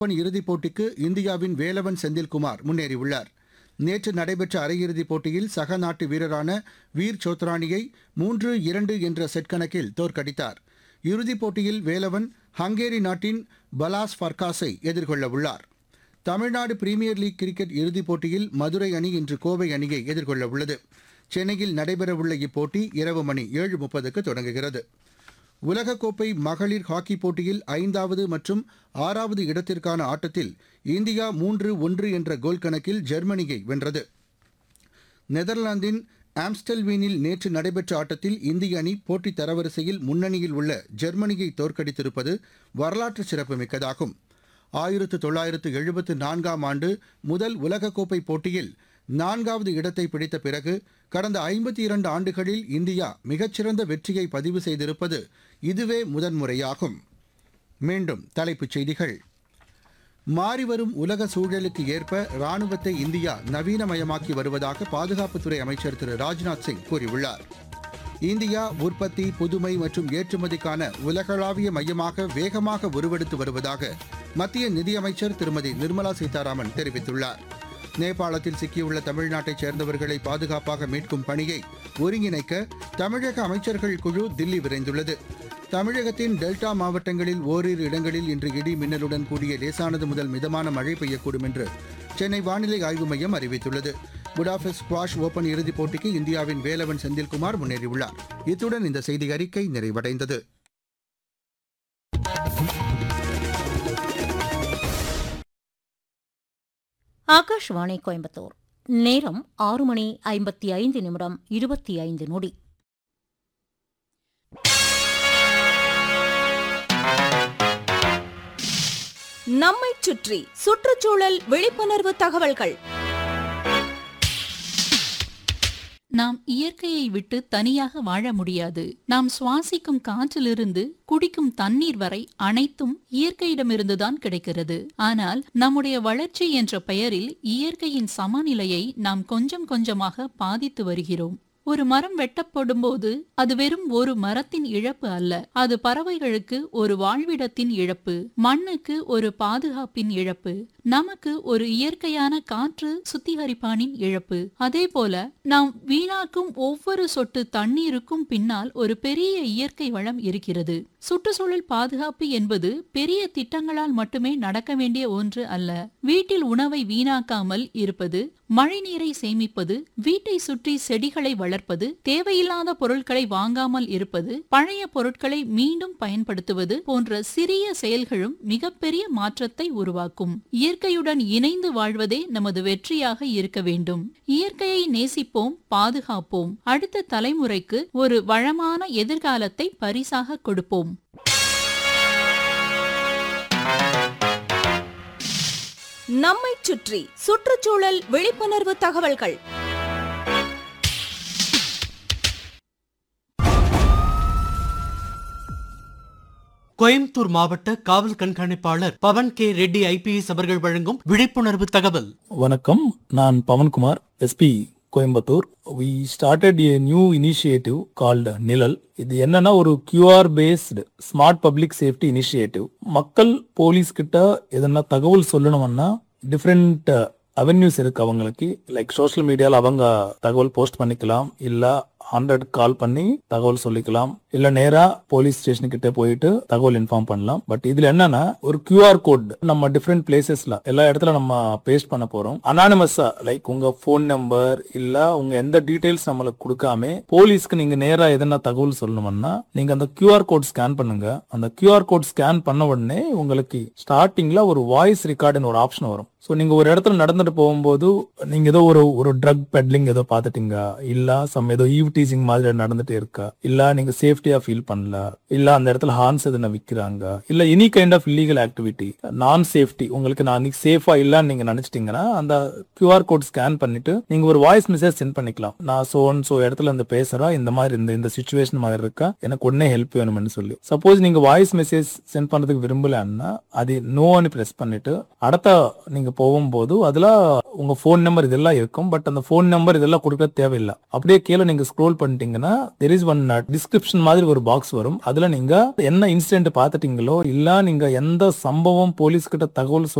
open இறுதிப் போட்டிக்கு இந்தியாவின் வேலவன் செந்தில்குமார் முன்னேறியுள்ளார் நேற்று நடைபெற்ற அரையிறுதிப் போட்டியில் சக நாட்டு வீரரான வீர் சோத்ரானியை மூன்று இரண்டு என்ற செட் கணக்கில் தோற்கடித்தார் இறுதிப் போட்டியில் வேலவன் ஹங்கேரி நாட்டின் பலாஸ் ஃபர்காஸை எதிர்கொள்ள உள்ளார் தமிழ்நாடு பிரீமியர் லீக் கிரிக்கெட் இறுதிப் போட்டியில் மதுரை அணி இன்று கோவை அணியை எதிர்கொள்ள உள்ளது சென்னையில் நடைபெறவுள்ள இப்போட்டி இரவு மணி ஏழு முப்பதுக்கு தொடங்குகிறது உலகக்கோப்பை மகளிர் ஹாக்கி போட்டியில் ஐந்தாவது மற்றும் ஆறாவது இடத்திற்கான ஆட்டத்தில் இந்தியா மூன்று ஒன்று என்ற கோல் கணக்கில் ஜெர்மனியை வென்றது நெதர்லாந்தின் ஆம்ஸ்டல்வீனில் நேற்று நடைபெற்ற ஆட்டத்தில் இந்திய அணி போட்டித் தரவரிசையில் முன்னணியில் உள்ள ஜெர்மனியை தோற்கடித்திருப்பது வரலாற்று சிறப்புமிக்கதாகும் ஆயிரத்து தொள்ளாயிரத்து எழுபத்து நான்காம் ஆண்டு முதல் உலகக்கோப்பை போட்டியில் நான்காவது இடத்தை பிடித்த பிறகு கடந்த ஐம்பத்தி இரண்டு ஆண்டுகளில் இந்தியா மிகச்சிறந்த வெற்றியை பதிவு செய்திருப்பது இதுவே முதன்முறையாகும் மீண்டும் தலைப்புச் செய்திகள் மாறிவரும் உலக சூழலுக்கு ஏற்ப ராணுவத்தை இந்தியா நவீனமயமாக்கி வருவதாக பாதுகாப்புத்துறை அமைச்சர் திரு ராஜ்நாத் சிங் கூறியுள்ளார் இந்தியா உற்பத்தி புதுமை மற்றும் ஏற்றுமதிக்கான உலகளாவிய மையமாக வேகமாக உருவெடுத்து வருவதாக மத்திய நிதியமைச்சர் திருமதி நிர்மலா சீதாராமன் தெரிவித்துள்ளார் நேபாளத்தில் சிக்கியுள்ள தமிழ்நாட்டைச் சேர்ந்தவர்களை பாதுகாப்பாக மீட்கும் பணியை ஒருங்கிணைக்க தமிழக அமைச்சர்கள் குழு தில்லி விரைந்துள்ளது தமிழகத்தின் டெல்டா மாவட்டங்களில் ஓரிரு இடங்களில் இன்று இடி மின்னலுடன் கூடிய லேசானது முதல் மிதமான மழை பெய்யக்கூடும் என்று சென்னை வானிலை ஆய்வு மையம் அறிவித்துள்ளது புடாபெஸ்ட் ஸ்குவாஷ் ஓபன் இறுதிப் போட்டிக்கு இந்தியாவின் வேலவன் செந்தில்குமார் முன்னேறியுள்ளார் இத்துடன் இந்த செய்தி அறிக்கை நிறைவடைந்தது ஆகாஷ்வாணி கோயம்புத்தூர் நேரம் ஆறு மணி ஐம்பத்தி ஐந்து நிமிடம் இருபத்தி ஐந்து நொடி நம்மைச் சுற்றி சுற்றுச்சூழல் விழிப்புணர்வு தகவல்கள் நாம் இயற்கையை விட்டு தனியாக வாழ முடியாது நாம் சுவாசிக்கும் காற்றிலிருந்து குடிக்கும் தண்ணீர் வரை அனைத்தும் இயற்கையிடமிருந்துதான் கிடைக்கிறது ஆனால் நம்முடைய வளர்ச்சி என்ற பெயரில் இயற்கையின் சமநிலையை நாம் கொஞ்சம் கொஞ்சமாக பாதித்து வருகிறோம் ஒரு மரம் வெட்டப்படும் போது அது வெறும் ஒரு மரத்தின் இழப்பு அல்ல அது பறவைகளுக்கு ஒரு வாழ்விடத்தின் இழப்பு மண்ணுக்கு ஒரு பாதுகாப்பின் இழப்பு நமக்கு ஒரு இயற்கையான காற்று சுத்திகரிப்பானின் இழப்பு அதே போல நாம் வீணாக்கும் ஒவ்வொரு சொட்டு தண்ணீருக்கும் பின்னால் ஒரு பெரிய இயற்கை வளம் இருக்கிறது சுற்றுச்சூழல் பாதுகாப்பு என்பது பெரிய திட்டங்களால் மட்டுமே நடக்க வேண்டிய ஒன்று அல்ல வீட்டில் உணவை வீணாக்காமல் இருப்பது மழைநீரை சேமிப்பது வீட்டை சுற்றி செடிகளை வளர்ப்பது தேவையில்லாத பொருட்களை வாங்காமல் இருப்பது பழைய பொருட்களை மீண்டும் பயன்படுத்துவது போன்ற சிறிய செயல்களும் மிகப்பெரிய மாற்றத்தை உருவாக்கும் இயற்கையுடன் இணைந்து வாழ்வதே நமது வெற்றியாக இருக்க வேண்டும் இயற்கையை நேசிப்போம் பாதுகாப்போம் அடுத்த தலைமுறைக்கு ஒரு வளமான எதிர்காலத்தை பரிசாக கொடுப்போம் நம்மைச் சுற்றி சுற்றுச்சூழல் விழிப்புணர்வு தகவல்கள் கோயம்புத்தூர் மாவட்ட காவல் கண்காணிப்பாளர் பவன் கே ரெட்டி ஐபிஎஸ் அவர்கள் வழங்கும் விழிப்புணர்வு தகவல் வணக்கம் நான் Pavan Kumar SP Coimbatore we started a new initiative called Nizhal இது என்னன்னா ஒரு QR based smart public safety initiative மக்கள் போலீஸ் கிட்ட எதனா தகவல் சொல்லணும்னா டிஃப்ரெண்ட் அவென்யூஸ் இருக்கு அவங்களுக்கு லைக் சோஷியல் மீடியால அவங்க தகவல் போஸ்ட் பண்ணிக்கலாம் இல்ல ஹண்ட்ரட் கால் பண்ணி தகவல் சொல்லிக்கலாம் இல்ல நேரா போலீஸ் ஸ்டேஷன் கிட்ட போயிட்டு தகவல் இன்ஃபார்ம் பண்ணலாம் பட் இதுல என்னன்னா ஒரு கியூஆர் கோட் நம்ம டிஃப்ரெண்ட் பிளேசஸ்ல எல்லா இடத்துல நம்ம பேஸ்ட் பண்ண போறோம் அனானிமஸா லைக் உங்க போன் நம்பர் இல்ல உங்க எந்த டீடைல்ஸ் நம்மளுக்கு கொடுக்காம போலீஸ்க்கு நீங்க நேரா எதனா தகவல் சொல்லணும்னா நீங்க அந்த கியூஆர் கோட் ஸ்கேன் பண்ணுங்க அந்த கியூஆர் கோட் ஸ்கேன் பண்ண உடனே உங்களுக்கு ஸ்டார்டிங்ல ஒரு வாய்ஸ் ரெக்கார்டுன்னு ஒரு ஆப்ஷன் வரும் ஸோ நீங்க ஒரு இடத்துல நடந்துட்டு போகும்போது நீங்க ஏதோ ஒரு ஒரு ட்ரக் பெட்லிங் ஏதோ பார்த்துட்டீங்க இல்ல சம் ஏதோ ஈவ் டீசிங் மாதிரி நடந்துட்டு இருக்கா இல்ல நீங்க சேஃப்டியா ஃபீல் பண்ணல இல்ல அந்த இடத்துல ஹார்ன்ஸ் எதுனா விக்கிறாங்க இல்ல any kind of illegal activity non safety உங்களுக்கு நான் அன்னைக்கு சேஃபா இல்லன்னு நீங்க நினைச்சிட்டீங்கன்னா அந்த கியூஆர் கோட் ஸ்கேன் பண்ணிட்டு நீங்க ஒரு வாய்ஸ் மெசேஜ் சென்ட் பண்ணிக்கலாம் நான் சோன் சோ இடத்துல இருந்து பேசுறேன் இந்த மாதிரி இந்த இந்த சுச்சுவேஷன் மாதிரி இருக்கா எனக்கு உடனே ஹெல்ப் வேணும்னு சொல்லி சப்போஸ் நீங்க வாய்ஸ் மெசேஜ் சென்ட் பண்றதுக்கு விரும்பலன்னா அது நோன்னு பிரஸ் பண்ணிட்டு அடுத்த நீங்க போகும்போது அதுல உங்க ஃபோன் நம்பர் இதெல்லாம் இருக்கும் பட் அந்த ஃபோன் நம்பர் இதெல்லாம் கொடுக்க தேவையில்லை அப்படியே கீழே நீங்க ஸ்க்ரோல் ஸ்க்ரோல் பண்ணிட்டீங்கன்னா தெர் இஸ் ஒன் டிஸ்கிரிப்ஷன் மாதிரி ஒரு பாக்ஸ் வரும் அதுல நீங்க என்ன இன்சிடென்ட் பார்த்துட்டீங்களோ இல்ல நீங்க எந்த சம்பவம் போலீஸ் கிட்ட தகவல்